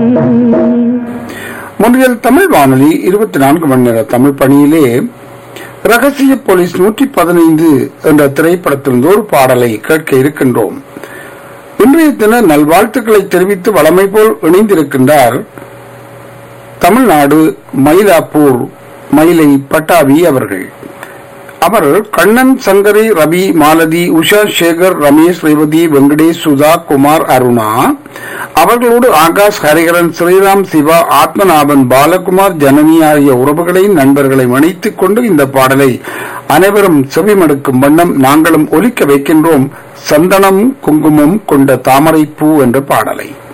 முன்றியல் தமிழ் வானொலி இருபத்தி நான்கு மணி நேர தமிழ் பணியிலே ரகசிய போலீஸ் நூற்றி பதினைந்து என்ற திரைப்படத்திலிருந்து ஒரு பாடலை கேட்க இருக்கின்றோம் இன்றைய தின நல்வாழ்த்துக்களை தெரிவித்து வளமை போல் இணைந்திருக்கின்றார் தமிழ்நாடு மயிலாப்பூர் மயிலை பட்டாபி அவர்கள் அவர் கண்ணன் சங்கரி ரவி மாலதி உஷா சேகர் ரமேஷ் ரேவதி வெங்கடேஷ் சுதா குமார் அருணா அவர்களோடு ஆகாஷ் ஹரிகரன் ஸ்ரீராம் சிவா ஆத்மநாபன் பாலகுமார் ஜனனி ஆகிய உறவுகளை நண்பர்களை இணைத்துக் கொண்டு இந்த பாடலை அனைவரும் செவிமடுக்கும் வண்ணம் நாங்களும் ஒலிக்க வைக்கின்றோம் சந்தனம் குங்குமம் கொண்ட தாமரை பூ என்ற பாடலை